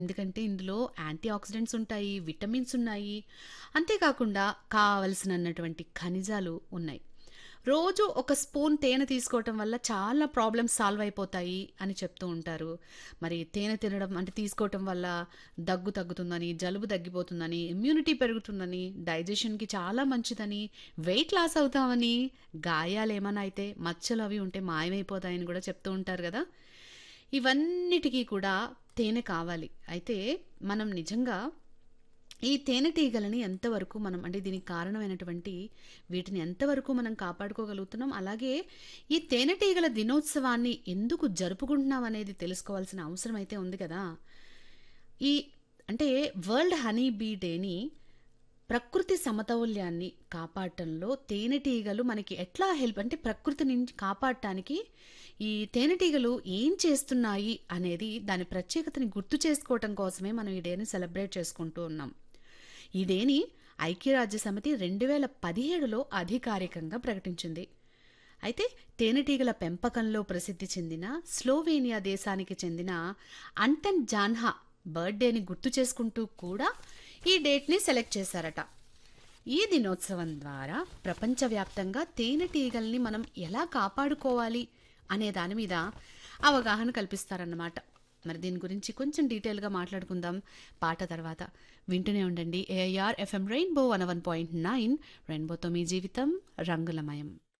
ఎందుకంటే ఇందులో anti oxidants ఉంటాయి, విటమిన్స్ ఉన్నాయి. అంతేకాకుండా కావలసినన్నటువంటి ఖనిజాలు ఉన్నాయి. రోజు ఒక స్పూన్ తేనె తీసుకోవటం వల్ల చాలా ప్రాబ్లమ్స్ సాల్వ్ అయిపోతాయి అని చెప్తూ ఉంటారు. మరి తేనె తినడం అంటే తీసుకోవటం వల్ల దగ్గు తగ్గుతుందని, జలుబు తగ్గిపోతుందని, ఇమ్యూనిటీ పెరుగుతుందని, డైజెషన్‌కి చాలా మంచిదని, వెయిట్ లాస్ అవుతామని, గాయాలేమన్నా అయితే మచ్చలు అవి ఉంటే మాయమైపోతాయని కూడా చెప్తూ ఉంటారు గదా! ఇవన్నిటికి కూడా తేనె కావాలి. అయితే మనం నిజంగా ఈ తేనెటీగలని ఎంతవరకు మనం అంటే దీనికి కారణమైనటువంటి వీటిని ఎంతవరకు మనం కాపాడుకోగలుగుతున్నాం? అలాగే ఈ తేనెటీగల దినోత్సవాన్ని ఎందుకు జరుపుకుంటున్నాం అనేది తెలుసుకోవాల్సిన అవసరం అయితే ఉంది కదా! ఈ అంటే వరల్డ్ హనీ బీ డేని ప్రకృతి సమతౌల్యాన్ని కాపాడటంలో తేనెటీగలు మనకి ఎట్లా హెల్ప్ అంటే ప్రకృతి నుంచి కాపాడటానికి ఈ తేనెటీగలు ఏం చేస్తున్నాయి అనేది దాని ప్రత్యేకతని గుర్తు చేసుకోవటం కోసమే మనం ఈ డేని సెలబ్రేట్ చేసుకుంటూ ఉన్నాం. ఈ డేని ఐక్యరాజ్య సమితి 2017లో అధికారికంగా ప్రకటించింది. అయితే తేనెటీగల పెంపకంలో ప్రసిద్ధి చెందిన స్లోవేనియా దేశానికి చెందిన అంటన్ జాన్హా బర్త్‌డేని గుర్తు చేసుకుంటూ కూడా ఈ డేట్‌ని సెలెక్ట్ చేశారట. ఈ దినోత్సవం ద్వారా ప్రపంచవ్యాప్తంగా తేనెటీగల్ని మనం ఎలా కాపాడుకోవాలి అనే దాని మీద అవగాహన కల్పిస్తారన్నమాట. మరి దీని గురించి కొంచెం డీటెయిల్‌గా మాట్లాడుకుందాం పాట తర్వాత. వింటూనే ఉండండి ఏఐఆర్ ఎఫ్ఎం రెయిన్బో 101.9 రెయిన్బోతో మీ జీవితం రంగులమయం.